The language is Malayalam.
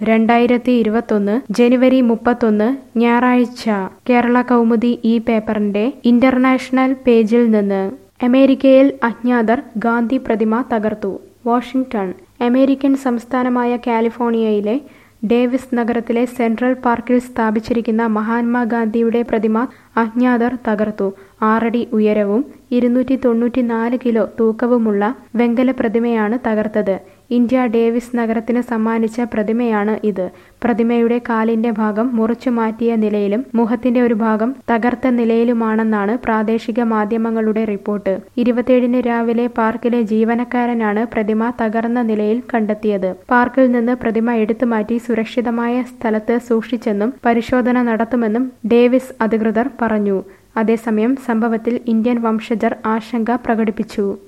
രണ്ടായിരത്തി ഇരുപത്തൊന്ന് ജനുവരി മുപ്പത്തൊന്ന് ഞായറാഴ്ച കേരള കൗമുദി ഈ പേപ്പറിന്റെ ഇന്റർനാഷണൽ പേജിൽ നിന്ന് അമേരിക്കയിൽ അജ്ഞാതർ ഗാന്ധി പ്രതിമ തകർത്തു വാഷിംഗ്ടൺ അമേരിക്കൻ സംസ്ഥാനമായ കാലിഫോർണിയയിലെ ഡേവിസ് നഗരത്തിലെ സെൻട്രൽ പാർക്കിൽ സ്ഥാപിച്ചിരിക്കുന്ന മഹാത്മാഗാന്ധിയുടെ പ്രതിമ അജ്ഞാതർ തകർത്തു ആറടി ഉയരവും ഇരുന്നൂറ്റി തൊണ്ണൂറ്റിനാല് കിലോ തൂക്കവുമുള്ള വെങ്കല പ്രതിമയാണ് തകർത്തത് ഇന്ത്യ ഡേവിസ് നഗരത്തിന് സമ്മാനിച്ച പ്രതിമയാണ് ഇത് പ്രതിമയുടെ കാലിന്റെ ഭാഗം മുറിച്ചു മാറ്റിയ നിലയിലും മുഖത്തിന്റെ ഒരു ഭാഗം തകർത്ത നിലയിലുമാണെന്നാണ് പ്രാദേശിക മാധ്യമങ്ങളുടെ റിപ്പോർട്ട് ഇരുപത്തിയേഴിന് രാവിലെ പാർക്കിലെ ജീവനക്കാരനാണ് പ്രതിമ തകർന്ന നിലയിൽ കണ്ടെത്തിയത് പാർക്കിൽ നിന്ന് പ്രതിമ എടുത്തുമാറ്റി സുരക്ഷിതമായ സ്ഥലത്ത് സൂക്ഷിച്ചെന്നും പരിശോധന നടത്തുമെന്നും ഡേവിസ് അധികൃതർ പറഞ്ഞു അതേസമയം സംഭവത്തിൽ ഇന്ത്യൻ വംശജർ ആശങ്ക പ്രകടിപ്പിച്ചു